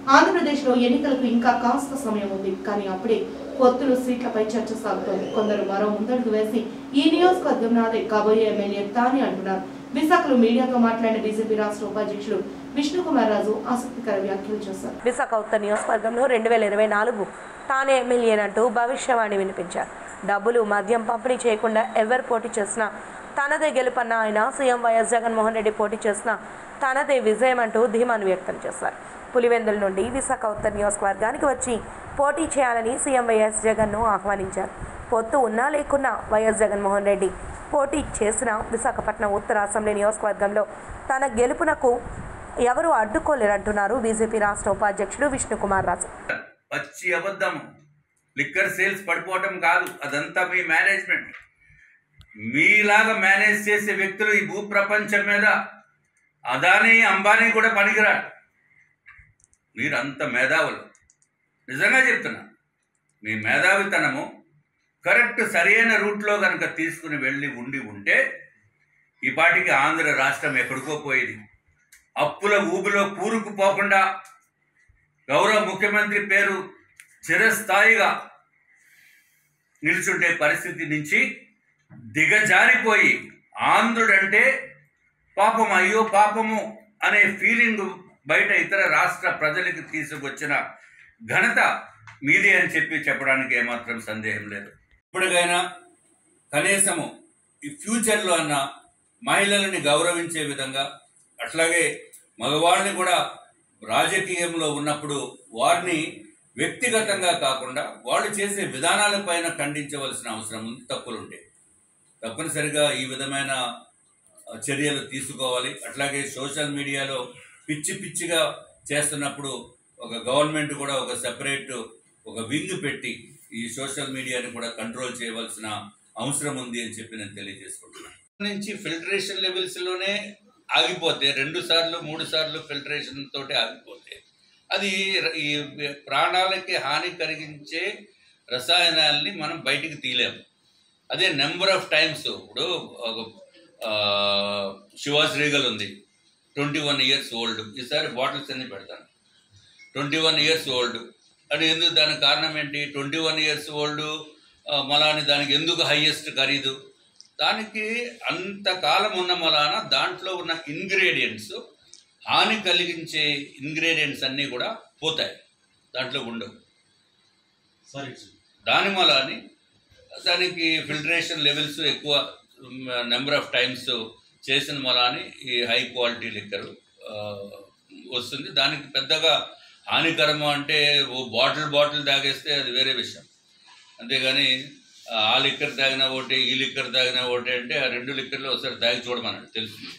ఆంధ్రప్రదేశ్లో ఎన్నికలకు ఇంకా కాస్త సమయం ఉంది కానీ అప్పుడే పొత్తులు సీట్లపై చర్చ సాగుతోంది కొందరు మరో ముందడుగు వేసి ఈ నియోజకవర్గం నాదే కాబోయే ఎమ్మెల్యే తానే అంటున్నారు విశాఖలో మీడియాతో మాట్లాడిన బీజేపీ రాష్ట్ర ఉపాధ్యక్షుడు విష్ణుకుమార్ రాజు ఆసక్తికర వ్యాఖ్యలు చేశారు విశాఖ ఉత్తర నియోజకవర్గంలో రెండు వేల ఇరవై నాలుగు తానే ఎమ్మెల్యేనంటూ భవిష్యవాణి వినిపించారు డబ్బులు మద్యం పంపిణీ చేయకుండా ఎవరు పోటీ చేసినా తనదే గెలుపన్న ఆయన సీఎం వైఎస్ జగన్మోహన్ రెడ్డి పోటీ చేసినా తనదే విజయం అంటూ ధీమాను వ్యక్తం చేశారు పులివెందుల నుండి విశాఖ ఉత్తర నియోజకవర్గానికి వచ్చి పోటీ చేయాలని సీఎం వైఎస్ జగన్ను ఆహ్వానించారు పొత్తు ఉన్నా లేకున్నా వైఎస్ జగన్మోహన్ రెడ్డి పోటీ చేసిన విశాఖపట్నం ఉత్తర అసెంబ్లీ నియోజకవర్గంలో తన గెలుపునకు ఎవరు అడ్డుకోలేరంటున్నారు బీజేపీ రాష్ట్ర ఉపాధ్యక్షుడు విష్ణుకుమార్ రాజు పచ్చి అబద్ధం లిక్కర్ సేల్స్ పడిపోవటం కాదు అదంతా మీ మేనేజ్మెంట్ మీలాగా మేనేజ్ చేసే వ్యక్తులు ఈ భూ ప్రపంచం మీద అదానీ అంబానీ కూడా పనికిరాడు మీరు అంత మేధావులు నిజంగా చెప్తున్నా మీ మేధావితనము కరెక్ట్ సరైన రూట్లో కనుక తీసుకుని వెళ్ళి ఉండి ఉంటే ఈ పాటికి ఆంధ్ర రాష్ట్రం ఎక్కడికో పోయేది అప్పుల ఊబిలో కూరుకుపోకుండా గౌరవ ముఖ్యమంత్రి పేరు చిరస్థాయిగా నిల్చుండే పరిస్థితి నుంచి దిగజారిపోయి ఆంధ్రుడంటే పాపం అయ్యో పాపము అనే ఫీలింగ్ బయట ఇతర రాష్ట్ర ప్రజలకు తీసుకొచ్చిన ఘనత మీదే అని చెప్పి చెప్పడానికి ఏమాత్రం సందేహం లేదు ఇప్పటికైనా కనీసము ఈ ఫ్యూచర్లో అన్న మహిళలని గౌరవించే విధంగా అట్లాగే మగవాళ్ళని కూడా రాజకీయంలో ఉన్నప్పుడు వారిని వ్యక్తిగతంగా కాకుండా వాళ్ళు చేసే విధానాలపైన ఖండించవలసిన అవసరం ఉంది తప్పులుంటే తప్పనిసరిగా ఈ విధమైన ఆ, చర్యలు తీసుకోవాలి అట్లాగే సోషల్ మీడియాలో పిచ్చి పిచ్చిగా చేస్తున్నప్పుడు ఒక గవర్నమెంట్ కూడా ఒక సెపరేట్ ఒక వింగ్ పెట్టి ఈ సోషల్ మీడియాని కూడా కంట్రోల్ చేయవలసిన అవసరం ఉంది అని చెప్పి నేను తెలియజేసుకుంటున్నాను నుంచి ఫిల్టరేషన్ లెవెల్స్ లోనే ఆగిపోతే రెండు సార్లు మూడు సార్లు ఫిల్టరేషన్ తోటి ఆగిపోతే అది ర- ఈ ప్రాణాలకి హాని కలిగించే రసాయనాల్ని మనం బయటికి తీయలేము అదే నెంబర్ ఆఫ్ టైమ్స్ ఇప్పుడు ఒక ఆ, శివాస్ రీగల్ ఉంది ట్వంటీ వన్ ఇయర్స్ ఓల్డ్ ఈసారి బాటిల్స్ అన్ని పెడతాను ట్వంటీ వన్ ఇయర్స్ ఓల్డ్ అని ఎందుకు దానికి కారణం ఏంటి ట్వంటీ వన్ ఇయర్స్ ఓల్డ్ మలాని దానికి ఎందుకు హైయెస్ట్ ఖరీదు దానికి అంతకాలం ఉన్న మలాన దాంట్లో ఉన్న ఇంగ్రీడియంట్స్ హాని కలిగించే ఇంగ్రీడియంట్స్ అన్నీ కూడా పోతాయి దాంట్లో ఉండవు దాని మూలాని దానికి ఫిల్టరేషన్ లెవెల్స్ ఎక్కువ నెంబర్ ఆఫ్ టైమ్స్ చేసిన మూలాని ఈ హై క్వాలిటీ లిక్కర్ వస్తుంది దానికి పెద్దగా హానికరము అంటే ఓ బాటిల్ బాటిల్ తాగేస్తే అది వేరే విషయం అంతేగాని ఆ లిక్కర్ తాగినా ఒకటి ఈ లిక్కర్ తాగినా ఒకటి అంటే ఆ రెండు లిక్కర్లు ఒకసారి తాగి చూడమన్నాడు తెలుస్తుంది